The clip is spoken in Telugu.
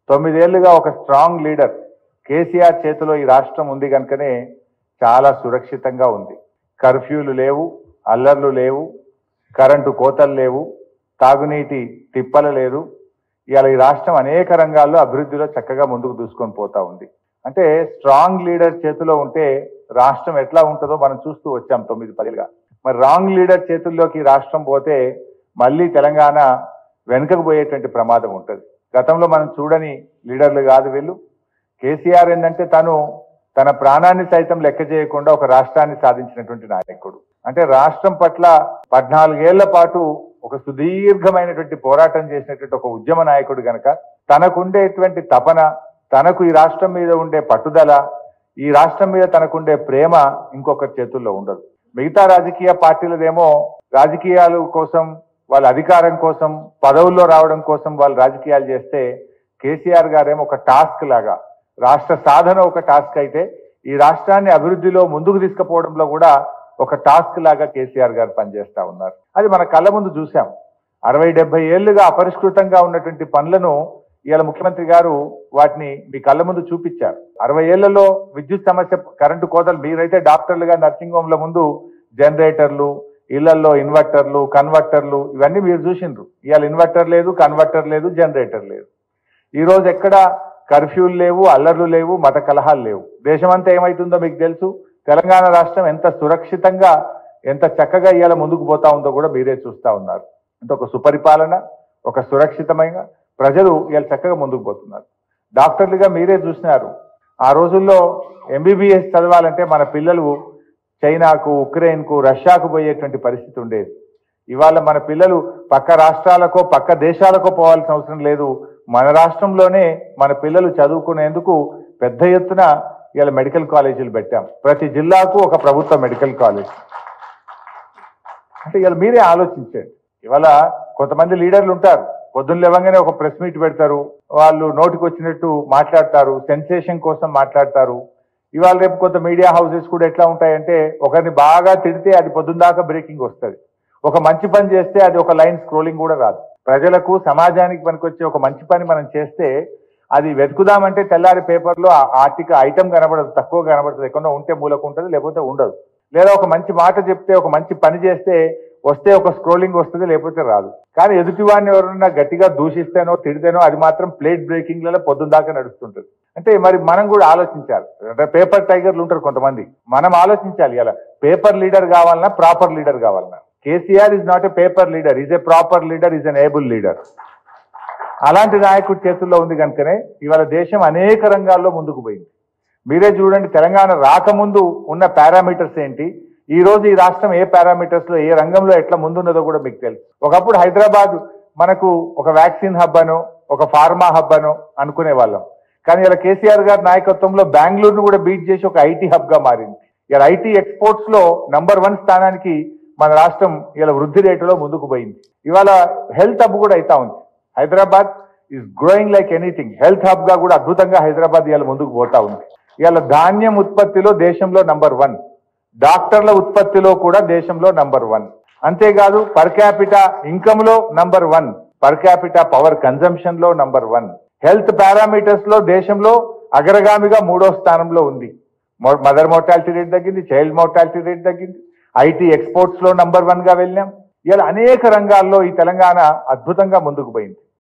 తొమ్మిదేళ్లుగా ఒక స్ట్రాంగ్ లీడర్ కేసీఆర్ చేతిలో ఈ రాష్ట్రం ఉంది కనుకనే చాలా సురక్షితంగా ఉంది కర్ఫ్యూలు లేవు అల్లర్లు లేవు కరెంటు కోతలు లేవు తాగునీటి తిప్పలు లేదు ఇవాళ ఈ రాష్ట్రం అనేక రంగాల్లో అభివృద్ధిలో చక్కగా ముందుకు దూసుకొని పోతా ఉంది అంటే స్ట్రాంగ్ లీడర్ చేతిలో ఉంటే రాష్ట్రం ఎట్లా ఉంటుందో మనం చూస్తూ వచ్చాం తొమ్మిది పదిగా మరి రాంగ్ లీడర్ చేతుల్లోకి ఈ రాష్ట్రం పోతే మళ్ళీ తెలంగాణ వెనుకకు పోయేటువంటి ప్రమాదం ఉంటుంది గతంలో మనం చూడని లీడర్లు కాదు వీళ్ళు కేసీఆర్ ఏంటంటే తను తన ప్రాణాన్ని సైతం లెక్క చేయకుండా ఒక రాష్ట్రాన్ని సాధించినటువంటి నాయకుడు అంటే రాష్ట్రం పట్ల పద్నాలుగేళ్ల పాటు ఒక సుదీర్ఘమైనటువంటి పోరాటం చేసినటువంటి ఒక ఉద్యమ నాయకుడు గనక తనకుండేటువంటి తపన తనకు ఈ రాష్ట్రం మీద ఉండే పట్టుదల ఈ రాష్ట్రం మీద తనకుండే ప్రేమ ఇంకొకరి చేతుల్లో ఉండదు మిగతా రాజకీయ పార్టీలదేమో రాజకీయాల కోసం వాళ్ళ అధికారం కోసం పదవుల్లో రావడం కోసం వాళ్ళు రాజకీయాలు చేస్తే కేసీఆర్ గారేమో ఒక టాస్క్ లాగా రాష్ట్ర సాధన ఒక టాస్క్ అయితే ఈ రాష్ట్రాన్ని అభివృద్ధిలో ముందుకు తీసుకుపోవడంలో కూడా ఒక టాస్క్ లాగా కేసీఆర్ గారు పనిచేస్తా ఉన్నారు అది మన కళ్ళ ముందు చూసాం అరవై డెబ్బై ఏళ్లుగా అపరిష్కృతంగా ఉన్నటువంటి పనులను ఇవాళ ముఖ్యమంత్రి గారు వాటిని మీ కళ్ళ ముందు చూపించారు అరవై ఏళ్లలో విద్యుత్ సమస్య కరెంటు కోతలు మీరైతే డాక్టర్లుగా నర్సింగ్ హోమ్ల ముందు జనరేటర్లు ఇళ్లలో ఇన్వర్టర్లు కన్వర్టర్లు ఇవన్నీ మీరు చూసిండ్రు ఇవాళ ఇన్వర్టర్ లేదు కన్వర్టర్ లేదు జనరేటర్ లేదు ఈ రోజు ఎక్కడ కర్ఫ్యూలు లేవు అల్లర్లు లేవు మత కలహాలు లేవు దేశమంతా ఏమైతుందో మీకు తెలుసు తెలంగాణ రాష్ట్రం ఎంత సురక్షితంగా ఎంత చక్కగా ఇవాళ ముందుకు పోతా ఉందో కూడా మీరే చూస్తా ఉన్నారు అంటే ఒక సుపరిపాలన ఒక సురక్షితమైన ప్రజలు ఇవాళ చక్కగా ముందుకు పోతున్నారు డాక్టర్లుగా మీరే చూసినారు ఆ రోజుల్లో ఎంబీబీఎస్ చదవాలంటే మన పిల్లలు చైనాకు ఉక్రెయిన్కు రష్యాకు పోయేటువంటి పరిస్థితి ఉండేది ఇవాళ మన పిల్లలు పక్క రాష్ట్రాలకో పక్క దేశాలకో పోవాల్సిన అవసరం లేదు మన రాష్ట్రంలోనే మన పిల్లలు చదువుకునేందుకు పెద్ద ఎత్తున ఇవాళ మెడికల్ కాలేజీలు పెట్టాం ప్రతి జిల్లాకు ఒక ప్రభుత్వ మెడికల్ కాలేజ్ అంటే ఇవాళ మీరే ఆలోచించండి ఇవాళ కొంతమంది లీడర్లు ఉంటారు పొద్దున్న లేవగానే ఒక ప్రెస్ మీట్ పెడతారు వాళ్ళు నోటికి వచ్చినట్టు మాట్లాడతారు సెన్సేషన్ కోసం మాట్లాడతారు ఇవాళ రేపు కొంత మీడియా హౌసెస్ కూడా ఎట్లా ఉంటాయంటే ఒకరిని బాగా తిడితే అది పొద్దున్న దాకా బ్రేకింగ్ వస్తుంది ఒక మంచి పని చేస్తే అది ఒక లైన్ స్క్రోలింగ్ కూడా రాదు ప్రజలకు సమాజానికి పనికొచ్చే ఒక మంచి పని మనం చేస్తే అది వెతుకుదామంటే తెల్లారి పేపర్లో ఆ ఆర్టికల్ ఐటమ్ కనబడదు తక్కువ కనబడుతుంది ఎక్కడో ఉంటే మూలకు ఉంటుంది లేకపోతే ఉండదు లేదా ఒక మంచి మాట చెప్తే ఒక మంచి పని చేస్తే వస్తే ఒక స్క్రోలింగ్ వస్తుంది లేకపోతే రాదు కానీ ఎదుటివాడిని ఎవరన్నా గట్టిగా దూషిస్తేనో తిడితేనో అది మాత్రం ప్లేట్ బ్రేకింగ్లలో పొద్దున్న దాకా నడుస్తుంటుంది అంటే మరి మనం కూడా ఆలోచించాలి అంటే పేపర్ టైగర్లు ఉంటారు కొంతమంది మనం ఆలోచించాలి ఇలా పేపర్ లీడర్ కావాలన్నా ప్రాపర్ లీడర్ కావాలన్నా KCR is not a paper leader is a proper leader is an able leader అలాంటి నాయకుడి చేతుల్లో ఉంది కనుకనే ఇవాళ దేశం అనేక రంగాల్లో ముందుకు పోయింది మీరే చూడండి తెలంగాణ రాకముందు ఉన్న పారామీటర్స్ ఏంటి ఈ రోజు ఈ రాష్ట్రం ఏ పారామీటర్స్ లో ఏ రంగంలో ఎట్లా ముందున్నదో కూడా మీకు తెలుసు ఒకప్పుడు హైదరాబాద్ మనకు ఒక వ్యాక్సిన్ హబ్ అనో ఒక ఫార్మా హబ్ అనో అనుకునే వాళ్ళం కానీ ఇలా కేసీఆర్ గారి నాయకత్వంలో బెంగళూరును కూడా బీట్ చేసి ఒక ఐటీ హబ్ గా మారింది ఇలా ఐటీ ఎక్స్పోర్ట్స్ లో నంబర్ వన్ స్థానానికి మన రాష్ట్రం ఇలా వృద్ధి రేటులో ముందుకు పోయింది ఇవాళ హెల్త్ హబ్ కూడా అవుతా ఉంది Hyderabad is growing like anything health hub గా కూడా అద్భుతంగా హైదరాబాద్ ఇవాళ ముందుకు పోతా ఉంది ఇవాళ ధాన్యం ఉత్పత్తిలో దేశంలో నంబర్ వన్ డాక్టర్ల ఉత్పత్తిలో కూడా దేశంలో నంబర్ వన్ అంతేకాదు పర్ క్యాపిటా ఇన్కమ్ లో number one per capita power consumption లో నంబర్ వన్ హెల్త్ పారామీటర్స్ లో దేశంలో అగ్రగామిగా మూడో స్థానంలో ఉంది మదర్ మోర్టాలిటీ రేట్ తగ్గింది చైల్డ్ మోర్టాలిటీ రేట్ తగ్గింది ఐటీ ఎక్స్పోర్ట్స్ లో నంబర్ వన్ గా వెళ్ళాం ఇలా అనేక రంగాల్లో ఈ తెలంగాణ అద్భుతంగా ముందుకు పోయింది